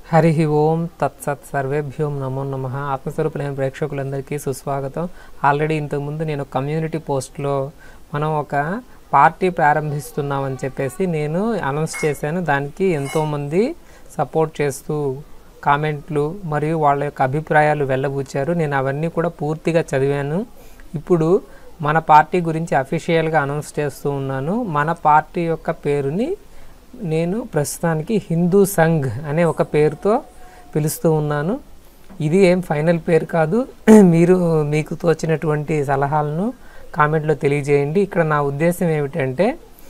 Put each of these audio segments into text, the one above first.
హరి ఓం తత్సత్ సర్వేభ్యోం నమో నమ ఆత్మస్వరూపులైన ప్రేక్షకులందరికీ సుస్వాగతం ఆల్రెడీ ఇంతకుముందు నేను కమ్యూనిటీ పోస్ట్లో మనం ఒక పార్టీ ప్రారంభిస్తున్నామని చెప్పేసి నేను అనౌన్స్ చేశాను దానికి ఎంతోమంది సపోర్ట్ చేస్తూ కామెంట్లు మరియు వాళ్ళ యొక్క అభిప్రాయాలు వెళ్ళబుచ్చారు నేను అవన్నీ కూడా పూర్తిగా చదివాను ఇప్పుడు మన పార్టీ గురించి అఫీషియల్గా అనౌన్స్ చేస్తూ ఉన్నాను మన పార్టీ యొక్క పేరుని నేను ప్రస్తుతానికి హిందూ సంఘ్ అనే ఒక పేరుతో పిలుస్తూ ఉన్నాను ఇది ఏం ఫైనల్ పేరు కాదు మీరు మీకు తోచినటువంటి సలహాలను కామెంట్లో తెలియజేయండి ఇక్కడ నా ఉద్దేశం ఏమిటంటే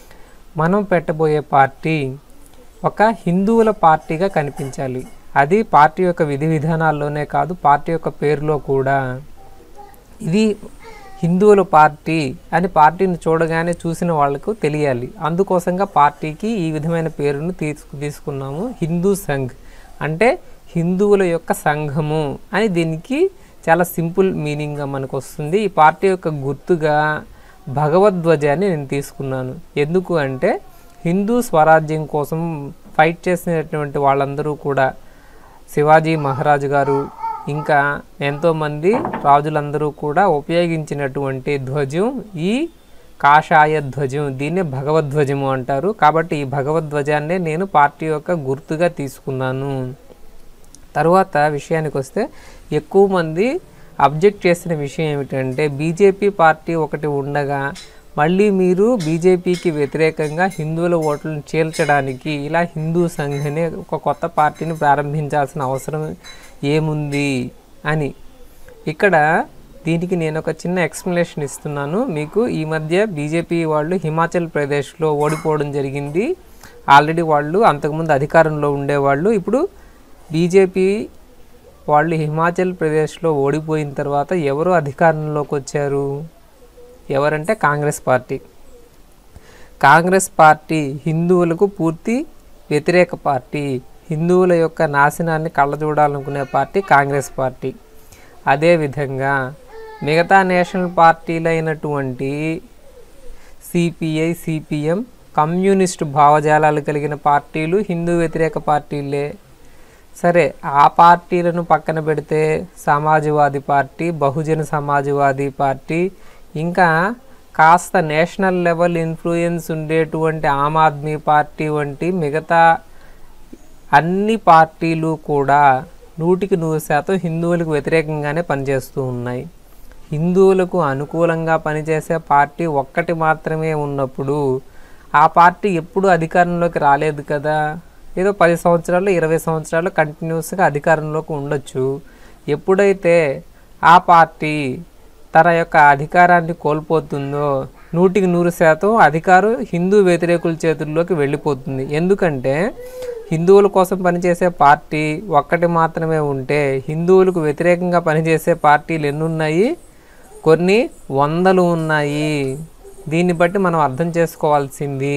మనం పెట్టబోయే పార్టీ ఒక హిందువుల పార్టీగా కనిపించాలి అది పార్టీ యొక్క విధి విధానాల్లోనే కాదు పార్టీ యొక్క పేరులో కూడా ఇది హిందువుల పార్టీ అని పార్టీని చూడగానే చూసిన వాళ్ళకు తెలియాలి అందుకోసంగా పార్టీకి ఈ విధమైన పేరును తీసుకు తీసుకున్నాము హిందూ సంఘ్ అంటే హిందువుల యొక్క సంఘము అని దీనికి చాలా సింపుల్ మీనింగ్గా మనకు వస్తుంది ఈ పార్టీ యొక్క గుర్తుగా భగవద్ధ్వజాన్ని నేను తీసుకున్నాను ఎందుకు అంటే హిందూ స్వరాజ్యం కోసం ఫైట్ చేసినటువంటి వాళ్ళందరూ కూడా శివాజీ మహారాజు గారు ఇంకా ఎంతోమంది రాజులందరూ కూడా ఉపయోగించినటువంటి ధ్వజం ఈ కాషాయ ధ్వజం దీన్నే భగవద్ధ్వజము అంటారు కాబట్టి ఈ భగవద్ధ్వజాన్నే నేను పార్టీ యొక్క గుర్తుగా తీసుకున్నాను తర్వాత విషయానికి వస్తే ఎక్కువ మంది అబ్జెక్ట్ చేసిన విషయం ఏమిటంటే బీజేపీ పార్టీ ఒకటి ఉండగా మళ్ళీ మీరు బీజేపీకి వ్యతిరేకంగా హిందువుల ఓట్లను చీల్చడానికి ఇలా హిందూ సంఘ్ అనే ఒక కొత్త పార్టీని ప్రారంభించాల్సిన అవసరం ఏముంది అని ఇక్కడ దీనికి నేను ఒక చిన్న ఎక్స్ప్లెనేషన్ ఇస్తున్నాను మీకు ఈ మధ్య బీజేపీ వాళ్ళు హిమాచల్ ప్రదేశ్లో ఓడిపోవడం జరిగింది ఆల్రెడీ వాళ్ళు అంతకుముందు అధికారంలో ఉండేవాళ్ళు ఇప్పుడు బీజేపీ వాళ్ళు హిమాచల్ ప్రదేశ్లో ఓడిపోయిన తర్వాత ఎవరు అధికారంలోకి వచ్చారు ఎవరంటే కాంగ్రెస్ పార్టీ కాంగ్రెస్ పార్టీ హిందువులకు పూర్తి వ్యతిరేక పార్టీ హిందువుల యొక్క నాశనాన్ని కళ్ళజూడాలనుకునే పార్టీ కాంగ్రెస్ పార్టీ అదేవిధంగా మిగతా నేషనల్ పార్టీలైనటువంటి సిపిఐ సిపిఎం కమ్యూనిస్టు భావజాలాలు కలిగిన పార్టీలు హిందూ వ్యతిరేక పార్టీలే సరే ఆ పార్టీలను పక్కన పెడితే సమాజ్వాదీ పార్టీ బహుజన సమాజ్వాదీ పార్టీ ఇంకా కాస్త నేషనల్ లెవెల్ ఇన్ఫ్లుయెన్స్ ఉండేటువంటి ఆమ్ ఆద్మీ పార్టీ వంటి మిగతా అన్ని పార్టీలు కూడా నూటికి నూరు శాతం హిందువులకు వ్యతిరేకంగానే పనిచేస్తూ ఉన్నాయి హిందువులకు అనుకూలంగా పనిచేసే పార్టీ ఒక్కటి మాత్రమే ఉన్నప్పుడు ఆ పార్టీ ఎప్పుడు అధికారంలోకి రాలేదు కదా ఏదో పది సంవత్సరాలు ఇరవై సంవత్సరాలు కంటిన్యూస్గా అధికారంలోకి ఉండొచ్చు ఎప్పుడైతే ఆ పార్టీ తన యొక్క అధికారాన్ని కోల్పోతుందో నూటికి నూరు శాతం అధికారం హిందూ వ్యతిరేకుల చేతుల్లోకి వెళ్ళిపోతుంది ఎందుకంటే హిందువుల కోసం పనిచేసే పార్టీ ఒక్కటి మాత్రమే ఉంటే హిందువులకు వ్యతిరేకంగా పనిచేసే పార్టీలు ఎన్ని ఉన్నాయి కొన్ని వందలు ఉన్నాయి దీన్ని బట్టి మనం అర్థం చేసుకోవాల్సింది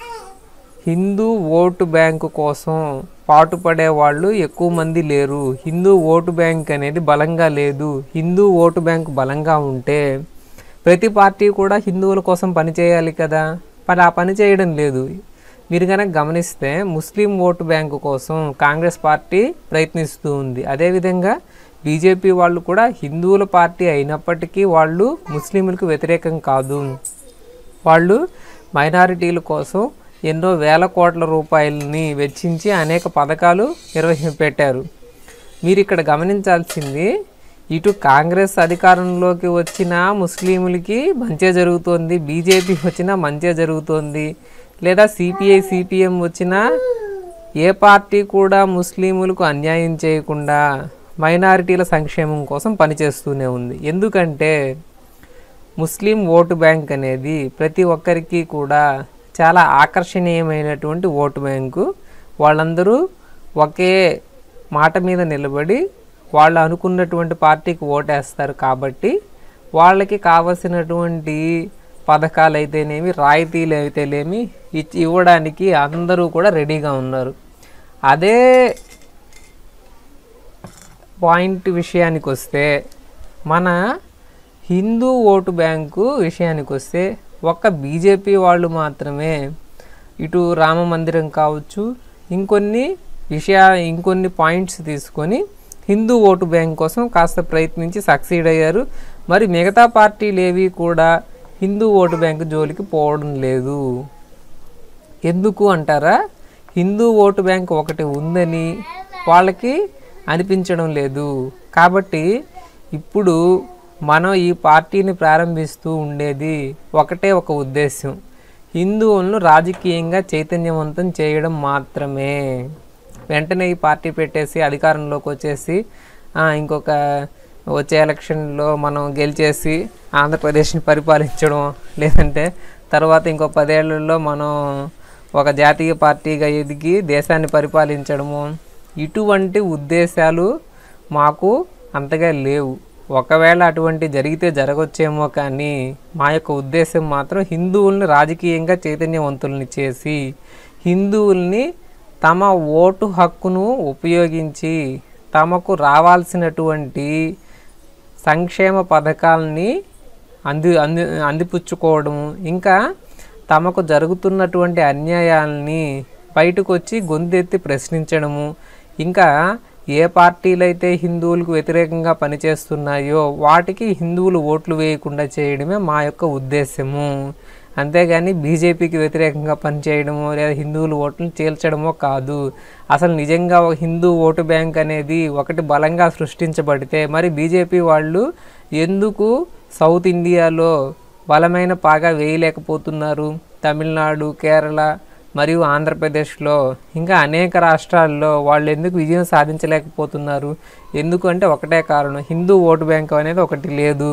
హిందూ ఓటు బ్యాంకు కోసం పాటుపడే వాళ్ళు ఎక్కువ మంది లేరు హిందూ ఓటు బ్యాంక్ అనేది బలంగా లేదు హిందూ ఓటు బ్యాంక్ బలంగా ఉంటే ప్రతి పార్టీ కూడా హిందువుల కోసం పనిచేయాలి కదా మరి ఆ పని చేయడం లేదు మీరు కనుక గమనిస్తే ముస్లిం ఓటు బ్యాంకు కోసం కాంగ్రెస్ పార్టీ ప్రయత్నిస్తూ ఉంది అదేవిధంగా బీజేపీ వాళ్ళు కూడా హిందువుల పార్టీ అయినప్పటికీ వాళ్ళు ముస్లింలకు వ్యతిరేకం కాదు వాళ్ళు మైనారిటీల కోసం ఎన్నో వేల కోట్ల రూపాయలని వెచ్చించి అనేక పథకాలు నిర్వహి పెట్టారు మీరు ఇక్కడ గమనించాల్సింది ఇటు కాంగ్రెస్ అధికారంలోకి వచ్చిన ముస్లింలకి మంచే జరుగుతోంది బీజేపీ వచ్చినా మంచే జరుగుతోంది లేదా సిపిఐ సిపిఎం వచ్చినా ఏ పార్టీ కూడా ముస్లింలకు అన్యాయం చేయకుండా మైనారిటీల సంక్షేమం కోసం పనిచేస్తూనే ఉంది ఎందుకంటే ముస్లిం ఓటు బ్యాంక్ అనేది ప్రతి ఒక్కరికి కూడా చాలా ఆకర్షణీయమైనటువంటి ఓటు బ్యాంకు వాళ్ళందరూ ఒకే మాట మీద నిలబడి వాళ్ళు అనుకున్నటువంటి పార్టీకి ఓటేస్తారు కాబట్టి వాళ్ళకి కావలసినటువంటి పథకాలు అయితేనేమి రాయితీలు అయితేనేమి ఇచ్చి ఇవ్వడానికి అందరూ కూడా రెడీగా ఉన్నారు అదే పాయింట్ విషయానికి వస్తే మన హిందూ ఓటు బ్యాంకు విషయానికి వస్తే ఒక్క బీజేపీ వాళ్ళు మాత్రమే ఇటు రామ మందిరం కావచ్చు ఇంకొన్ని విషయ ఇంకొన్ని పాయింట్స్ తీసుకొని హిందూ ఓటు బ్యాంక్ కోసం కాస్త ప్రయత్నించి సక్సీడ్ అయ్యారు మరి మిగతా పార్టీలు ఏవి కూడా హిందూ ఓటు బ్యాంకు జోలికి పోవడం లేదు ఎందుకు అంటారా హిందూ ఓటు బ్యాంక్ ఒకటి ఉందని వాళ్ళకి అనిపించడం లేదు కాబట్టి ఇప్పుడు మనం ఈ పార్టీని ప్రారంభిస్తూ ఉండేది ఒకటే ఒక ఉద్దేశం హిందువులను రాజకీయంగా చైతన్యవంతం చేయడం మాత్రమే వెంటనే ఈ పార్టీ పెట్టేసి అధికారంలోకి వచ్చేసి ఆ, ఇంకొక వచ్చే ఎలక్షన్లో మనం గెలిచేసి ఆంధ్రప్రదేశ్ని పరిపాలించడం లేదంటే తర్వాత ఇంకో పదేళ్లలో మనం ఒక జాతీయ పార్టీగా ఎదిగి దేశాన్ని పరిపాలించడము ఇటువంటి ఉద్దేశాలు మాకు అంతగా లేవు ఒకవేళ అటువంటి జరిగితే జరగవచ్చేమో కానీ మా యొక్క ఉద్దేశం మాత్రం హిందువుల్ని రాజకీయంగా చైతన్యవంతుల్ని చేసి హిందువుల్ని తమ ఓటు హక్కును ఉపయోగించి తమకు రావాల్సినటువంటి సంక్షేమ పథకాలని అంది అంది అందిపుచ్చుకోవడం ఇంకా తమకు జరుగుతున్నటువంటి అన్యాయాలని బయటకు వచ్చి గొంతెత్తి ప్రశ్నించడము ఇంకా ఏ పార్టీలైతే హిందువులకు వ్యతిరేకంగా పనిచేస్తున్నాయో వాటికి హిందువులు ఓట్లు వేయకుండా చేయడమే మా యొక్క ఉద్దేశము అంతేగాని బీజేపీకి వ్యతిరేకంగా పనిచేయడమో లేదా హిందువులు ఓట్లను చీల్చడమో కాదు అసలు నిజంగా ఒక హిందూ ఓటు బ్యాంక్ అనేది ఒకటి బలంగా సృష్టించబడితే మరి బీజేపీ వాళ్ళు ఎందుకు సౌత్ ఇండియాలో బలమైన పాగా వేయలేకపోతున్నారు తమిళనాడు కేరళ మరియు ఆంధ్రప్రదేశ్లో ఇంకా అనేక రాష్ట్రాల్లో వాళ్ళు ఎందుకు విజయం సాధించలేకపోతున్నారు ఎందుకంటే ఒకటే కారణం హిందూ ఓటు బ్యాంక్ అనేది ఒకటి లేదు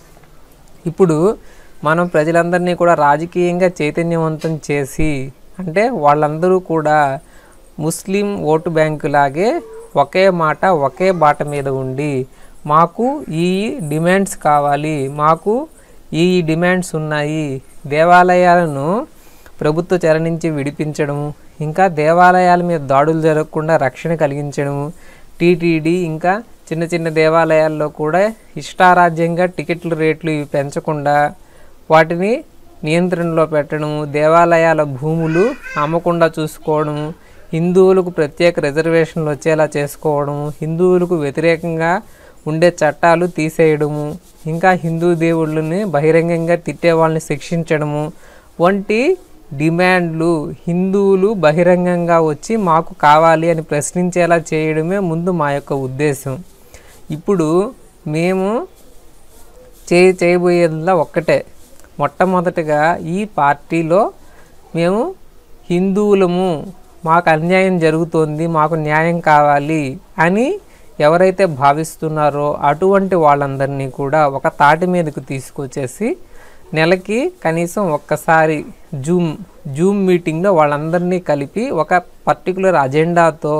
ఇప్పుడు మనం ప్రజలందరినీ కూడా రాజకీయంగా చైతన్యవంతం చేసి అంటే వాళ్ళందరూ కూడా ముస్లిం ఓటు బ్యాంకు లాగే ఒకే మాట ఒకే బాట మీద ఉండి మాకు ఈ డిమాండ్స్ కావాలి మాకు ఈ డిమాండ్స్ ఉన్నాయి దేవాలయాలను ప్రభుత్వ చెర నుంచి విడిపించడము ఇంకా దేవాలయాల మీద దాడులు జరగకుండా రక్షణ కలిగించడము టీటీడీ ఇంకా చిన్న చిన్న దేవాలయాల్లో కూడా ఇష్టారాజ్యంగా టికెట్ల రేట్లు ఇవి పెంచకుండా వాటిని నియంత్రణలో పెట్టడము దేవాలయాల భూములు అమ్మకుండా చూసుకోవడము హిందువులకు ప్రత్యేక రిజర్వేషన్లు వచ్చేలా చేసుకోవడము హిందువులకు వ్యతిరేకంగా ఉండే చట్టాలు తీసేయడము ఇంకా హిందూ దేవుళ్ళని బహిరంగంగా తిట్టే వాళ్ళని శిక్షించడము వంటి డిమాండ్లు హిందువులు బహిరంగంగా వచ్చి మాకు కావాలి అని ప్రశ్నించేలా చేయడమే ముందు మా యొక్క ఉద్దేశం ఇప్పుడు మేము చే చేయబోయేదిలా ఒక్కటే మొట్టమొదటగా ఈ పార్టీలో మేము హిందువులము మాకు అన్యాయం జరుగుతోంది మాకు న్యాయం కావాలి అని ఎవరైతే భావిస్తున్నారో అటువంటి వాళ్ళందరినీ కూడా ఒక తాటి మీదకు తీసుకొచ్చేసి నెలకి కనీసం ఒక్కసారి జూమ్ జూమ్ మీటింగ్లో వాళ్ళందరినీ కలిపి ఒక పర్టికులర్ అజెండాతో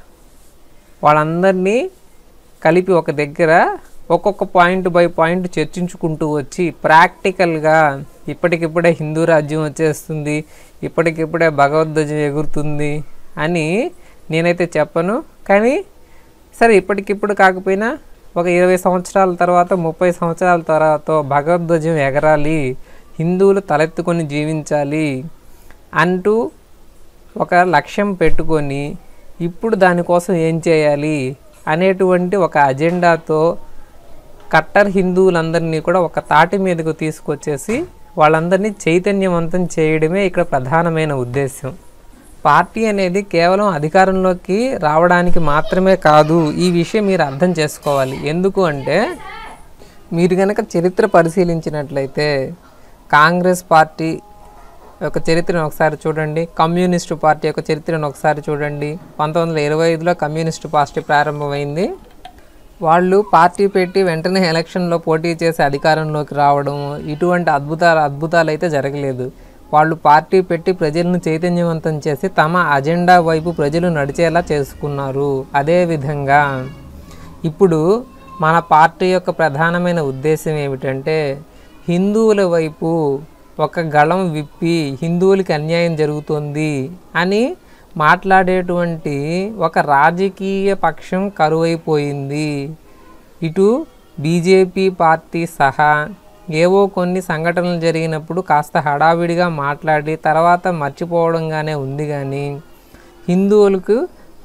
వాళ్ళందరినీ కలిపి ఒక దగ్గర ఒక్కొక్క పాయింట్ బై పాయింట్ చర్చించుకుంటూ వచ్చి ప్రాక్టికల్గా ఇప్పటికిప్పుడే హిందూ రాజ్యం వచ్చేస్తుంది ఇప్పటికిప్పుడే భగవద్ధ్వజం ఎగురుతుంది అని నేనైతే చెప్పను కానీ సరే ఇప్పటికిప్పుడు కాకపోయినా ఒక ఇరవై సంవత్సరాల తర్వాత ముప్పై సంవత్సరాల తర్వాత భగవద్ధ్వజం ఎగరాలి హిందువులు తలెత్తుకొని జీవించాలి అంటూ ఒక లక్ష్యం పెట్టుకొని ఇప్పుడు దానికోసం ఏం చేయాలి అనేటువంటి ఒక అజెండాతో కట్టర్ హిందువులందరినీ కూడా ఒక తాటి మీదకు తీసుకొచ్చేసి వాళ్ళందరినీ చైతన్యవంతం చేయడమే ఇక్కడ ప్రధానమైన ఉద్దేశం పార్టీ అనేది కేవలం అధికారంలోకి రావడానికి మాత్రమే కాదు ఈ విషయం మీరు అర్థం చేసుకోవాలి ఎందుకు అంటే మీరు కనుక చరిత్ర పరిశీలించినట్లయితే కాంగ్రెస్ పార్టీ యొక్క చరిత్రను ఒకసారి చూడండి కమ్యూనిస్టు పార్టీ యొక్క చరిత్రను ఒకసారి చూడండి పంతొమ్మిది వందల ఇరవై ఐదులో కమ్యూనిస్టు పార్టీ ప్రారంభమైంది వాళ్ళు పార్టీ పెట్టి వెంటనే ఎలక్షన్లో పోటీ చేసి అధికారంలోకి రావడం ఇటువంటి అద్భుతాలు అద్భుతాలు అయితే జరగలేదు వాళ్ళు పార్టీ పెట్టి ప్రజలను చైతన్యవంతం చేసి తమ అజెండా వైపు ప్రజలు నడిచేలా చేసుకున్నారు అదేవిధంగా ఇప్పుడు మన పార్టీ యొక్క ప్రధానమైన ఉద్దేశం ఏమిటంటే హిందువుల వైపు ఒక గళం విప్పి హిందువులకి అన్యాయం జరుగుతుంది అని మాట్లాడేటువంటి ఒక రాజకీయ పక్షం కరువైపోయింది ఇటు బీజేపీ పార్టీ సహా ఏవో కొన్ని సంఘటనలు జరిగినప్పుడు కాస్త హడావిడిగా మాట్లాడి తర్వాత మర్చిపోవడంగానే ఉంది కానీ హిందువులకు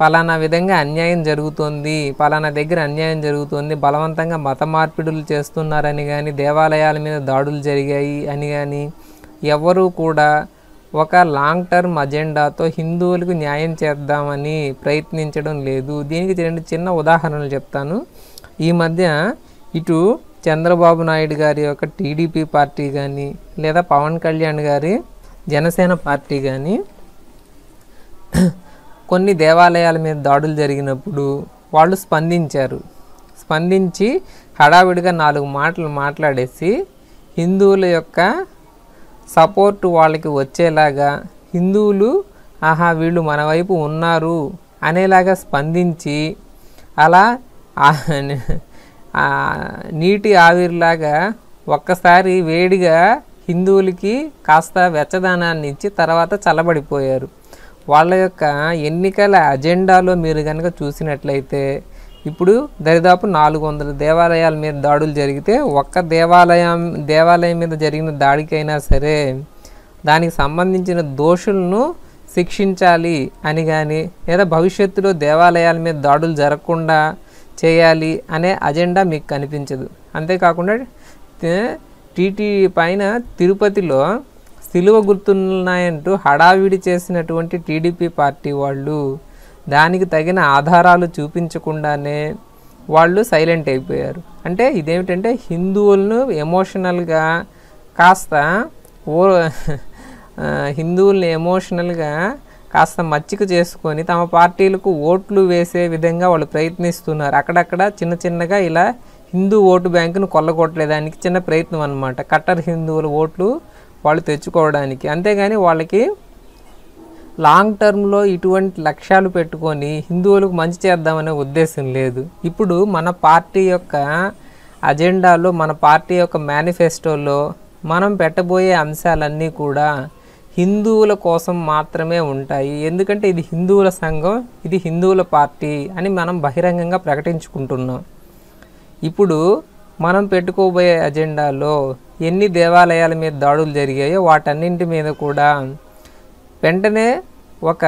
పలానా విధంగా అన్యాయం జరుగుతోంది పలానా దగ్గర అన్యాయం జరుగుతోంది బలవంతంగా మత మార్పిడులు చేస్తున్నారని కానీ దేవాలయాల మీద దాడులు జరిగాయి అని కానీ ఎవరు కూడా ఒక లాంగ్ టర్మ్ అజెండాతో హిందువులకు న్యాయం చేద్దామని ప్రయత్నించడం లేదు దీనికి రెండు చిన్న ఉదాహరణలు చెప్తాను ఈ మధ్య ఇటు చంద్రబాబు నాయుడు గారి యొక్క టీడీపీ పార్టీ కానీ లేదా పవన్ కళ్యాణ్ గారి జనసేన పార్టీ కానీ కొన్ని దేవాలయాల మీద దాడులు జరిగినప్పుడు వాళ్ళు స్పందించారు స్పందించి హడావిడిగా నాలుగు మాటలు మాట్లాడేసి హిందువుల యొక్క సపోర్ట్ వాళ్ళకి వచ్చేలాగా హిందువులు ఆహా వీళ్ళు మన వైపు ఉన్నారు అనేలాగా స్పందించి అలా ఆ- ఆ నీటి ఆవిరిలాగా ఒక్కసారి వేడిగా హిందువులకి కాస్త వెచ్చదనాన్ని ఇచ్చి తర్వాత చల్లబడిపోయారు వాళ్ళ యొక్క ఎన్నికల అజెండాలో మీరు కనుక చూసినట్లయితే ఇప్పుడు దరిదాపు నాలుగు వందల దేవాలయాల మీద దాడులు జరిగితే ఒక్క దేవాలయం దేవాలయం మీద జరిగిన దాడికైనా సరే దానికి సంబంధించిన దోషులను శిక్షించాలి అని కానీ లేదా భవిష్యత్తులో దేవాలయాల మీద దాడులు జరగకుండా చేయాలి అనే అజెండా మీకు కనిపించదు అంతేకాకుండా తే- టీటీ పైన తిరుపతిలో సిలువ గుర్తున్నాయంటూ హడావిడి చేసినటువంటి టీడీపీ పార్టీ వాళ్ళు దానికి తగిన ఆధారాలు చూపించకుండానే వాళ్ళు సైలెంట్ అయిపోయారు అంటే ఇదేమిటంటే హిందువులను ఎమోషనల్గా కాస్త ఓ ఆ, హిందువుల్ని ఎమోషనల్గా కాస్త మచ్చిక చేసుకొని తమ పార్టీలకు ఓట్లు వేసే విధంగా వాళ్ళు ప్రయత్నిస్తున్నారు అక్కడక్కడ చిన్న చిన్నగా ఇలా హిందూ ఓటు బ్యాంకును కొల్లగొట్టలేదానికి చిన్న ప్రయత్నం అన్నమాట కట్టర్ హిందువుల ఓట్లు వాళ్ళు తెచ్చుకోవడానికి అంతేగాని వాళ్ళకి లాంగ్ టర్మ్లో ఇటువంటి లక్ష్యాలు పెట్టుకొని హిందువులకు మంచి చేద్దామనే ఉద్దేశం లేదు ఇప్పుడు మన పార్టీ యొక్క అజెండాలో మన పార్టీ యొక్క మేనిఫెస్టోలో మనం పెట్టబోయే అంశాలన్నీ కూడా హిందువుల కోసం మాత్రమే ఉంటాయి ఎందుకంటే ఇది హిందువుల సంఘం ఇది హిందువుల పార్టీ అని మనం బహిరంగంగా ప్రకటించుకుంటున్నాం ఇప్పుడు మనం పెట్టుకోబోయే అజెండాలో ఎన్ని దేవాలయాల మీద దాడులు జరిగాయో వాటన్నింటి మీద కూడా వెంటనే ఒక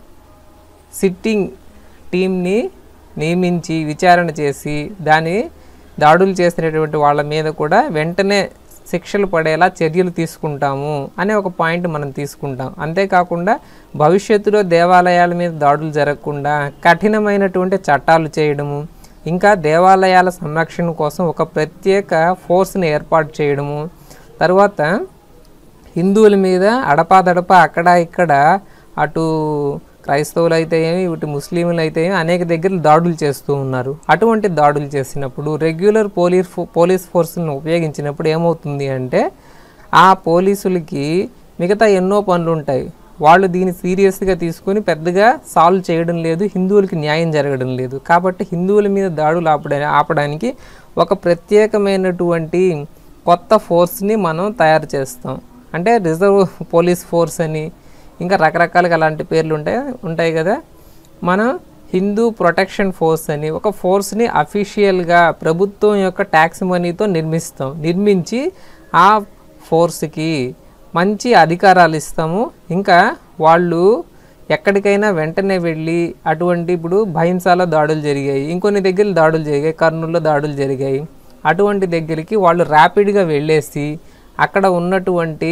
సిట్టింగ్ టీంని నియమించి విచారణ చేసి దాని దాడులు చేసినటువంటి వాళ్ళ మీద కూడా వెంటనే శిక్షలు పడేలా చర్యలు తీసుకుంటాము అనే ఒక పాయింట్ మనం తీసుకుంటాం అంతేకాకుండా భవిష్యత్తులో దేవాలయాల మీద దాడులు జరగకుండా కఠినమైనటువంటి చట్టాలు చేయడము ఇంకా దేవాలయాల సంరక్షణ కోసం ఒక ప్రత్యేక ఫోర్స్ని ఏర్పాటు చేయడము తర్వాత హిందువుల మీద అడపాదడపా అక్కడ ఇక్కడ అటు క్రైస్తవులు అయితే ఏమి ఇటు ముస్లింలు అయితే ఏమి అనేక దగ్గర దాడులు చేస్తూ ఉన్నారు అటువంటి దాడులు చేసినప్పుడు రెగ్యులర్ పోలీస్ ఫో- పోలీస్ ఫోర్స్ని ఉపయోగించినప్పుడు ఏమవుతుంది అంటే ఆ పోలీసులకి మిగతా ఎన్నో పనులు ఉంటాయి వాళ్ళు దీన్ని సీరియస్గా తీసుకొని పెద్దగా సాల్వ్ చేయడం లేదు హిందువులకి న్యాయం జరగడం లేదు కాబట్టి హిందువుల మీద దాడులు ఆపడా ఆపడానికి ఒక ప్రత్యేకమైనటువంటి కొత్త ఫోర్స్ని మనం తయారు చేస్తాం అంటే రిజర్వ్ పోలీస్ ఫోర్స్ అని ఇంకా రకరకాలుగా అలాంటి పేర్లు ఉంటాయి ఉంటాయి కదా మనం హిందూ ప్రొటెక్షన్ ఫోర్స్ అని ఒక ఫోర్స్ని అఫీషియల్గా ప్రభుత్వం యొక్క ట్యాక్స్ మనీతో నిర్మిస్తాం నిర్మించి ఆ ఫోర్స్కి మంచి అధికారాలు ఇస్తాము ఇంకా వాళ్ళు ఎక్కడికైనా వెంటనే వెళ్ళి అటువంటి ఇప్పుడు భయంసాల దాడులు జరిగాయి ఇంకొన్ని దగ్గర దాడులు జరిగాయి కర్నూలులో దాడులు జరిగాయి అటువంటి దగ్గరికి వాళ్ళు ర్యాపిడ్గా వెళ్ళేసి అక్కడ ఉన్నటువంటి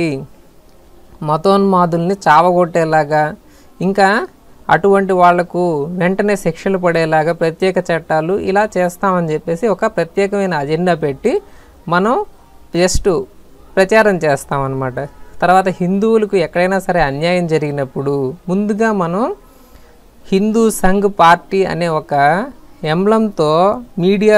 మతోన్మాదుల్ని చావగొట్టేలాగా ఇంకా అటువంటి వాళ్లకు వెంటనే శిక్షలు పడేలాగా ప్రత్యేక చట్టాలు ఇలా చేస్తామని చెప్పేసి ఒక ప్రత్యేకమైన అజెండా పెట్టి మనం జస్ట్ ప్రచారం చేస్తామన్నమాట తర్వాత హిందువులకు ఎక్కడైనా సరే అన్యాయం జరిగినప్పుడు ముందుగా మనం హిందూ సంఘ్ పార్టీ అనే ఒక ఎంబ్లంతో మీడియా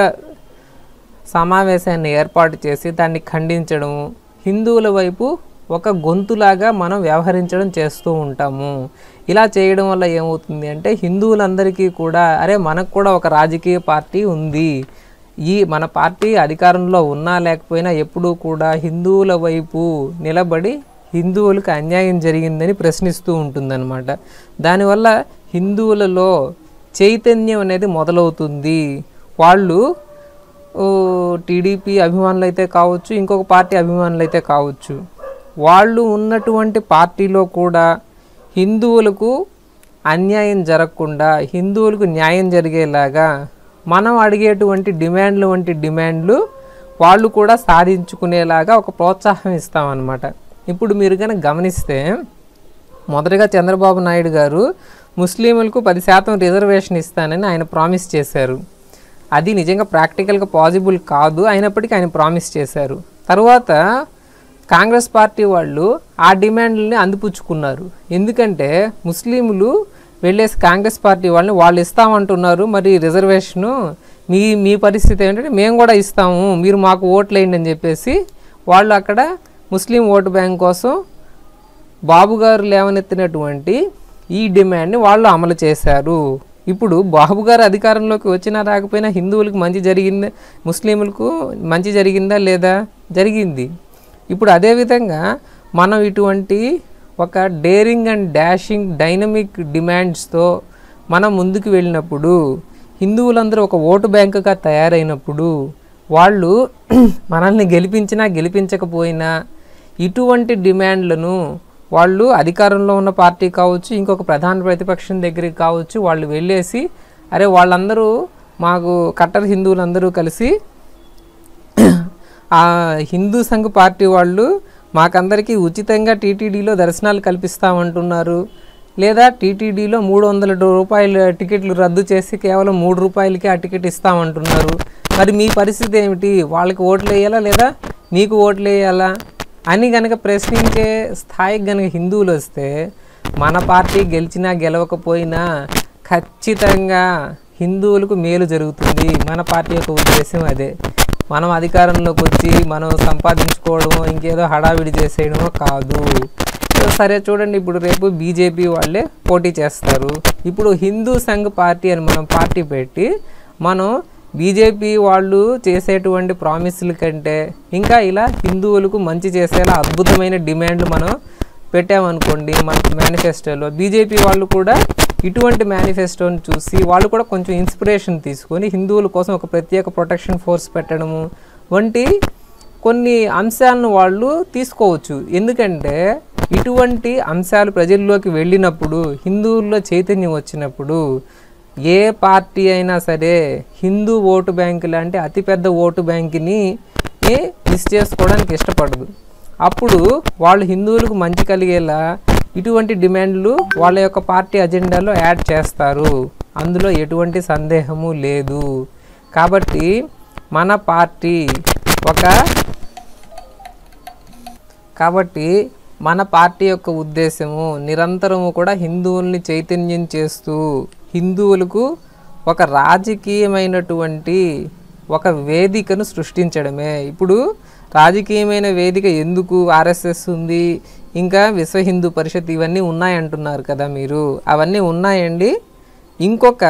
సమావేశాన్ని ఏర్పాటు చేసి దాన్ని ఖండించడం హిందువుల వైపు ఒక గొంతులాగా మనం వ్యవహరించడం చేస్తూ ఉంటాము ఇలా చేయడం వల్ల ఏమవుతుంది అంటే హిందువులందరికీ కూడా అరే మనకు కూడా ఒక రాజకీయ పార్టీ ఉంది ఈ మన పార్టీ అధికారంలో ఉన్నా లేకపోయినా ఎప్పుడూ కూడా హిందువుల వైపు నిలబడి హిందువులకు అన్యాయం జరిగిందని ప్రశ్నిస్తూ ఉంటుందన్నమాట దానివల్ల హిందువులలో చైతన్యం అనేది మొదలవుతుంది వాళ్ళు ఓ, టీడీపీ అభిమానులు అయితే కావచ్చు ఇంకొక పార్టీ అభిమానులు అయితే కావచ్చు వాళ్ళు ఉన్నటువంటి పార్టీలో కూడా హిందువులకు అన్యాయం జరగకుండా హిందువులకు న్యాయం జరిగేలాగా మనం అడిగేటువంటి డిమాండ్లు వంటి డిమాండ్లు వాళ్ళు కూడా సాధించుకునేలాగా ఒక ప్రోత్సాహం ఇస్తామన్నమాట ఇప్పుడు మీరు కనుక గమనిస్తే మొదటగా చంద్రబాబు నాయుడు గారు ముస్లింలకు పది శాతం రిజర్వేషన్ ఇస్తానని ఆయన ప్రామిస్ చేశారు అది నిజంగా ప్రాక్టికల్గా పాసిబుల్ కాదు అయినప్పటికీ ఆయన ప్రామిస్ చేశారు తర్వాత కాంగ్రెస్ పార్టీ వాళ్ళు ఆ డిమాండ్లని అందిపుచ్చుకున్నారు ఎందుకంటే ముస్లింలు వెళ్ళేసి కాంగ్రెస్ పార్టీ వాళ్ళని వాళ్ళు ఇస్తామంటున్నారు మరి రిజర్వేషను మీ మీ పరిస్థితి ఏంటంటే మేము కూడా ఇస్తాము మీరు మాకు ఓట్లు వేయండి అని చెప్పేసి వాళ్ళు అక్కడ ముస్లిం ఓటు బ్యాంక్ కోసం బాబు గారు లేవనెత్తినటువంటి ఈ డిమాండ్ని వాళ్ళు అమలు చేశారు ఇప్పుడు బాబు గారు అధికారంలోకి వచ్చినా రాకపోయినా హిందువులకు మంచి జరిగిందా ముస్లింలకు మంచి జరిగిందా లేదా జరిగింది ఇప్పుడు అదేవిధంగా మనం ఇటువంటి ఒక డేరింగ్ అండ్ డాషింగ్ డైనమిక్ డిమాండ్స్తో మనం ముందుకు వెళ్ళినప్పుడు హిందువులందరూ ఒక ఓటు బ్యాంకుగా తయారైనప్పుడు వాళ్ళు మనల్ని గెలిపించినా గెలిపించకపోయినా ఇటువంటి డిమాండ్లను వాళ్ళు అధికారంలో ఉన్న పార్టీ కావచ్చు ఇంకొక ప్రధాన ప్రతిపక్షం దగ్గరికి కావచ్చు వాళ్ళు వెళ్ళేసి అరే వాళ్ళందరూ మాకు కట్టర్ హిందువులందరూ కలిసి ఆ హిందూ సంఘ్ పార్టీ వాళ్ళు మాకందరికీ ఉచితంగా టీటీడీలో దర్శనాలు కల్పిస్తామంటున్నారు లేదా టీటీడీలో మూడు వందల రూపాయల టికెట్లు రద్దు చేసి కేవలం మూడు రూపాయలకి ఆ టికెట్ ఇస్తామంటున్నారు మరి మీ పరిస్థితి ఏమిటి వాళ్ళకి ఓట్లు వేయాలా లేదా మీకు ఓట్లు వేయాలా అని గనక ప్రశ్నించే స్థాయికి గనక హిందువులు వస్తే మన పార్టీ గెలిచినా గెలవకపోయినా ఖచ్చితంగా హిందువులకు మేలు జరుగుతుంది మన పార్టీ యొక్క ఉద్దేశం అదే మనం అధికారంలోకి వచ్చి మనం సంపాదించుకోవడమో ఇంకేదో హడావిడి చేసేయడమో కాదు సో సరే చూడండి ఇప్పుడు రేపు బీజేపీ వాళ్ళే పోటీ చేస్తారు ఇప్పుడు హిందూ సంఘ్ పార్టీ అని మనం పార్టీ పెట్టి మనం బీజేపీ వాళ్ళు చేసేటువంటి ప్రామిసుల కంటే ఇంకా ఇలా హిందువులకు మంచి చేసేలా అద్భుతమైన డిమాండ్లు మనం పెట్టామనుకోండి మన మేనిఫెస్టోలో బీజేపీ వాళ్ళు కూడా ఇటువంటి మేనిఫెస్టోని చూసి వాళ్ళు కూడా కొంచెం ఇన్స్పిరేషన్ తీసుకొని హిందువుల కోసం ఒక ప్రత్యేక ప్రొటెక్షన్ ఫోర్స్ పెట్టడము వంటి కొన్ని అంశాలను వాళ్ళు తీసుకోవచ్చు ఎందుకంటే ఇటువంటి అంశాలు ప్రజల్లోకి వెళ్ళినప్పుడు హిందువుల్లో చైతన్యం వచ్చినప్పుడు ఏ పార్టీ అయినా సరే హిందూ ఓటు బ్యాంకు లాంటి అతిపెద్ద ఓటు బ్యాంకుని మిస్ చేసుకోవడానికి ఇష్టపడదు అప్పుడు వాళ్ళు హిందువులకు మంచి కలిగేలా ఇటువంటి డిమాండ్లు వాళ్ళ యొక్క పార్టీ అజెండాలో యాడ్ చేస్తారు అందులో ఎటువంటి సందేహము లేదు కాబట్టి మన పార్టీ ఒక కాబట్టి మన పార్టీ యొక్క ఉద్దేశము నిరంతరము కూడా హిందువుల్ని చైతన్యం చేస్తూ హిందువులకు ఒక రాజకీయమైనటువంటి ఒక వేదికను సృష్టించడమే ఇప్పుడు రాజకీయమైన వేదిక ఎందుకు ఆర్ఎస్ఎస్ ఉంది ఇంకా విశ్వ హిందూ పరిషత్ ఇవన్నీ ఉన్నాయంటున్నారు కదా మీరు అవన్నీ ఉన్నాయండి ఇంకొక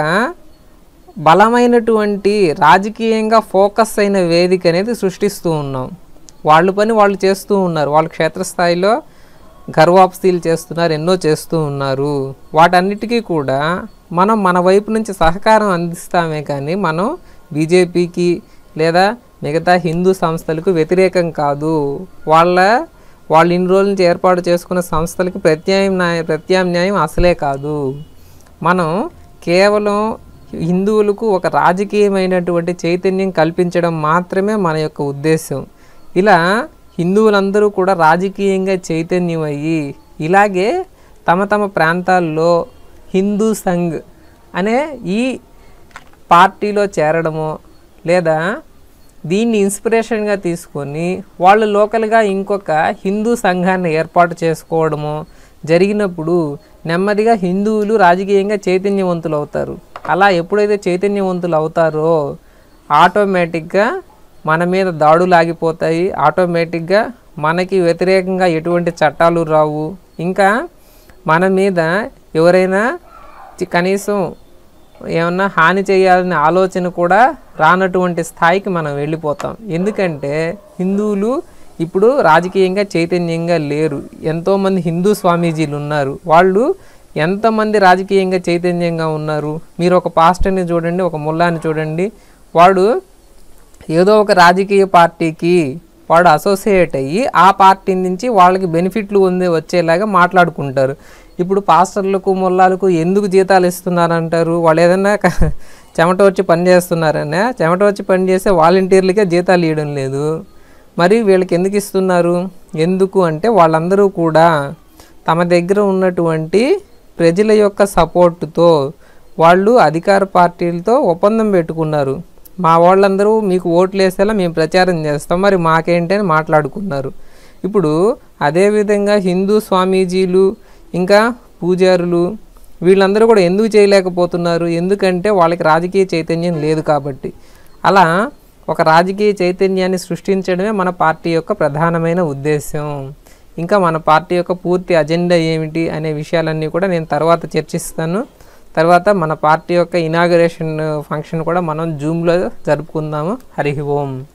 బలమైనటువంటి రాజకీయంగా ఫోకస్ అయిన వేదిక అనేది సృష్టిస్తూ ఉన్నాం వాళ్ళ పని వాళ్ళు చేస్తూ ఉన్నారు వాళ్ళు క్షేత్రస్థాయిలో గర్వాప్సీలు చేస్తున్నారు ఎన్నో చేస్తూ ఉన్నారు వాటన్నిటికీ కూడా మనం మన వైపు నుంచి సహకారం అందిస్తామే కానీ మనం బీజేపీకి లేదా మిగతా హిందూ సంస్థలకు వ్యతిరేకం కాదు వాళ్ళ వాళ్ళు ఇన్ని రోజుల నుంచి ఏర్పాటు చేసుకున్న సంస్థలకి ప్రత్యామ్నాయ ప్రత్యామ్నాయం అసలే కాదు మనం కేవలం హిందువులకు ఒక రాజకీయమైనటువంటి చైతన్యం కల్పించడం మాత్రమే మన యొక్క ఉద్దేశం ఇలా హిందువులందరూ కూడా రాజకీయంగా చైతన్యం అయ్యి ఇలాగే తమ తమ ప్రాంతాల్లో హిందూ సంఘ్ అనే ఈ పార్టీలో చేరడమో లేదా దీన్ని ఇన్స్పిరేషన్గా తీసుకొని వాళ్ళు లోకల్గా ఇంకొక హిందూ సంఘాన్ని ఏర్పాటు చేసుకోవడమో జరిగినప్పుడు నెమ్మదిగా హిందువులు రాజకీయంగా చైతన్యవంతులు అవుతారు అలా ఎప్పుడైతే చైతన్యవంతులు అవుతారో ఆటోమేటిక్గా మన మీద దాడులు ఆగిపోతాయి ఆటోమేటిక్గా మనకి వ్యతిరేకంగా ఎటువంటి చట్టాలు రావు ఇంకా మన మీద ఎవరైనా చి- కనీసం ఏమన్నా హాని చేయాలనే ఆలోచన కూడా రానటువంటి స్థాయికి మనం వెళ్ళిపోతాం ఎందుకంటే హిందువులు ఇప్పుడు రాజకీయంగా చైతన్యంగా లేరు ఎంతోమంది హిందూ స్వామీజీలు ఉన్నారు వాళ్ళు ఎంతమంది రాజకీయంగా చైతన్యంగా ఉన్నారు మీరు ఒక పాస్టర్ని చూడండి ఒక ముల్లాని చూడండి వాడు ఏదో ఒక రాజకీయ పార్టీకి వాడు అసోసియేట్ అయ్యి ఆ పార్టీ నుంచి వాళ్ళకి బెనిఫిట్లు ఉంది వచ్చేలాగా మాట్లాడుకుంటారు ఇప్పుడు పాస్టర్లకు మొల్లాలకు ఎందుకు జీతాలు ఇస్తున్నారంటారు వాళ్ళు ఏదైనా క- చెమట వచ్చి పని చేస్తున్నారనే చెమట వచ్చి పని చేసే వాలంటీర్లకే జీతాలు ఇవ్వడం లేదు మరి వీళ్ళకి ఎందుకు ఇస్తున్నారు ఎందుకు అంటే వాళ్ళందరూ కూడా తమ దగ్గర ఉన్నటువంటి ప్రజల యొక్క సపోర్టుతో వాళ్ళు అధికార పార్టీలతో ఒప్పందం పెట్టుకున్నారు మా వాళ్ళందరూ మీకు ఓట్లు వేసేలా మేము ప్రచారం చేస్తాం మరి మాకేంటి అని మాట్లాడుకున్నారు ఇప్పుడు అదేవిధంగా హిందూ స్వామీజీలు ఇంకా పూజారులు వీళ్ళందరూ కూడా ఎందుకు చేయలేకపోతున్నారు ఎందుకంటే వాళ్ళకి రాజకీయ చైతన్యం లేదు కాబట్టి అలా ఒక రాజకీయ చైతన్యాన్ని సృష్టించడమే మన పార్టీ యొక్క ప్రధానమైన ఉద్దేశం ఇంకా మన పార్టీ యొక్క పూర్తి అజెండా ఏమిటి అనే విషయాలన్నీ కూడా నేను తర్వాత చర్చిస్తాను తర్వాత మన పార్టీ యొక్క ఇనాగరేషన్ ఫంక్షన్ కూడా మనం జూమ్లో జరుపుకుందాము హరి ఓం